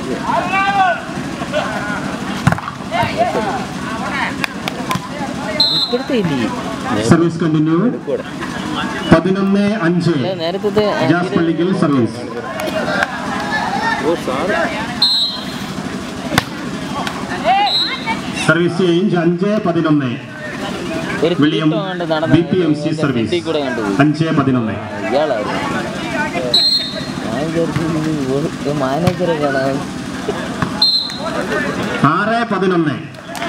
ഇപ്പോഴത്തെ ഇല്ലേ service continue പതിനൊന്ന് അഞ്ച് അല്ല, നേരത്തെ ജാസ് പള്ളിക്കൽ സർവീസ് സർവീസ് ചേഞ്ച് അഞ്ച് പതിനൊന്ന് ഒരു വില്യം തീട്ടം കണ്ട് നടന്ന B P M C service ഫ്രണ്ടിൽ കൂടെ കണ്ടു അഞ്ച് പതിനൊന്ന് ഇയാളായിരുന്നു ഞാൻ വിചാരിച്ചു മാനേജറെ കാണാൻ ആറ് പതിനൊന്ന്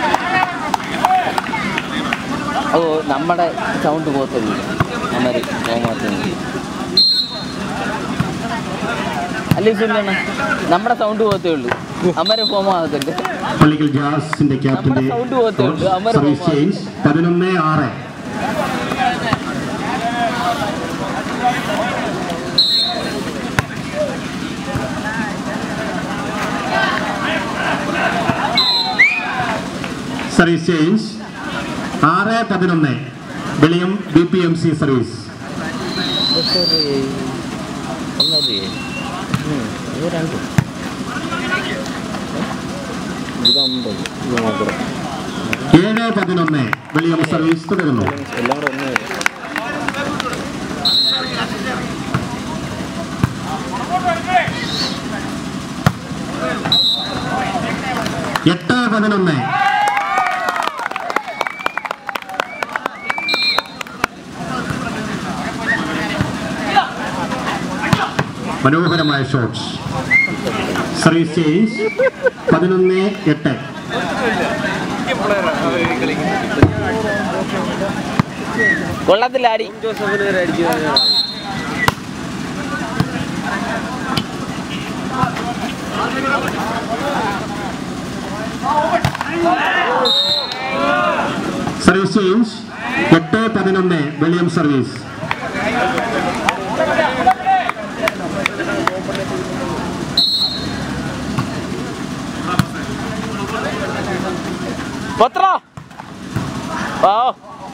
ഓ നമ്മുടെ സൗണ്ട് പോകത്തുള്ളൂ അമ്മര് പോകാത്തുള്ളൂ അല്ലേ സുല്ലണ്ണ നമ്മുടെ സൗണ്ട് പോകത്തേ ഉള്ളൂ അമ്മരെ ഫോം ആകത്തില്ല പള്ളിക്കൽ ജാസിന്റെ ക്യാപ്റ്റന്റെ നമ്മുടെ sound പോകത്തേ ഉള്ളൂ. അമര സർവീസ് പോകാം. ചേഞ്ച് പതിനൊന്ന് ആറ് സർവീസ് ചേഞ്ച് ആറ് പതിനൊന്ന് Veliyam B P M C service ഒന്നല്ലേ ഇത് രണ്ടും ഇത് അമ്പത് ഇത് മാത്രം ഏഴ് പതിനൊന്ന് വെളിയം സർവീസ് തുടരുന്നു എല്ലാം കൂടെ ഒന്ന് എട്ട് പതിനൊന്ന് മനോഹരമായ ഷോട്ട്സ് സർവീസ് ചേഞ്ച് പതിനൊന്ന് എട്ട് കൊള്ളത്തിലാടി സർവീസ് ചേഞ്ച് എട്ട് പതിനൊന്ന് വെളിയം സർവീസ് പത്ര ഓ